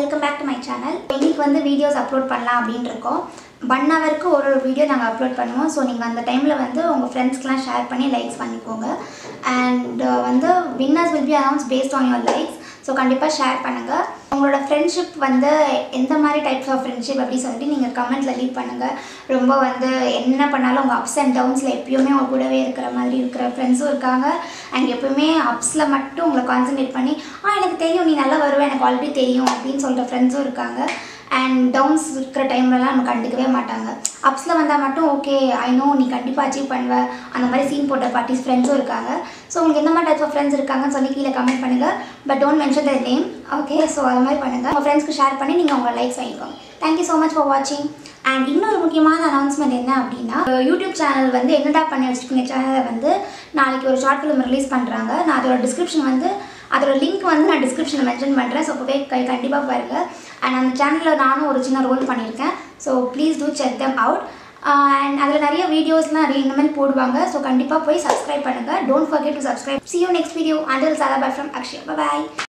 welcome back to my channel இன்னைக்கு வந்து videos upload பண்ணலாம் அப்படின்னு இருக்கோம் ஒன் ஹவருக்கு ஒரு ஒரு வீடியோ நாங்கள் அப்லோட் பண்ணுவோம் ஸோ நீங்கள் அந்த டைமில் வந்து உங்கள் ஃப்ரெண்ட்ஸ்க்கெலாம் ஷேர் பண்ணி லைக்ஸ் பண்ணிக்கோங்க அண்ட் வந்து winners will be announce based on your likes so கண்டிப்பாக ஷேர் பண்ணுங்கள் உங்களோட ஃப்ரெண்ட்ஷிப் வந்து எந்த மாதிரி டைப்ஸ் ஆஃப் ஃப்ரெண்ட்ஷிப் அப்படி சொல்லிட்டு நீங்கள் கமெண்ட்டில் லீவ் பண்ணுங்கள் ரொம்ப வந்து என்ன பண்ணாலும் உங்கள் அப்ஸ் அண்ட் டவுன்ஸில் எப்பயுமே உங்க கூடவே இருக்கிற மாதிரி இருக்கிற ஃப்ரெண்ட்ஸும் இருக்காங்க அண்ட் எப்பவுமே அப்ஸில் மட்டும் உங்களை கான்சன்ட்ரேட் பண்ணி ஆ எனக்கு தெரியும் நீ நல்லா வருவே எனக்கு ஆல்ரெடி தெரியும் அப்படின்னு சொல்கிற ஃப்ரெண்ட்ஸும் இருக்காங்க அண்ட் டவுன்ஸ் இருக்கிற டைம்லலாம் நம்ம கண்டுக்கவே மாட்டாங்க அப்ஸில் வந்தால் மட்டும் ஓகே ஐ நோ நீ கண்டிப்பாக அச்சீவ் பண்ணுவ அந்த மாதிரி சீன் போட்ட பார்ட்டிஸ் ஃப்ரெண்ட்ஸும் இருக்காங்க ஸோ உங்களுக்கு எந்த மாதிரி டைப்ஸ் ஆஃப் ஃப்ரெண்ட்ஸ் இருக்காங்கன்னு சொல்லி கீழே கமெண்ட் பண்ணுங்கள் but don't mention the name okay so அது மாதிரி பண்ணுங்கள் உங்கள் ஃப்ரெண்ட்ஸ்க்கு ஷேர் பண்ணி நீங்கள் உங்கள் லைக்ஸ் வாங்கிக்கோங்க தேங்க்யூ ஸோ மச் ஃபார் வாட்சிங் அண்ட் இன்னொரு முக்கியமான அனௌன்ஸ்மெண்ட் என்ன அப்படின்னா யூடியூப் சேனல் வந்து என்னடா பண்ணி வச்சுருக்கீங்க சேனலை வந்து நாளைக்கு ஒரு ஷார்ட் ஃபிலிம் ரிலீஸ் பண்ணுறாங்க நான் அதோட டிஸ்கிரிப்ஷன் வந்து அதோட லிங்க் வந்து நான் டிஸ்கிரிப்ஷனில் மென்ஷன் பண்ணுறேன் ஸோ போய் கை கண்டிப்பாக பாருங்கள் அண்ட் அந்த சேனலில் நானும் ஒரு சின்ன ரோல் பண்ணியிருக்கேன் so please do check them out and அதில் நிறைய வீடியோஸ்லாம் நிறைய இந்த மாதிரி போடுவாங்க ஸோ கண்டிப்பாக போய் சப்ஸ்கிரைப் பண்ணுங்கள் don't forget to subscribe see you next video until சாலா பை ஃப்ரம் அக்ஷய் bye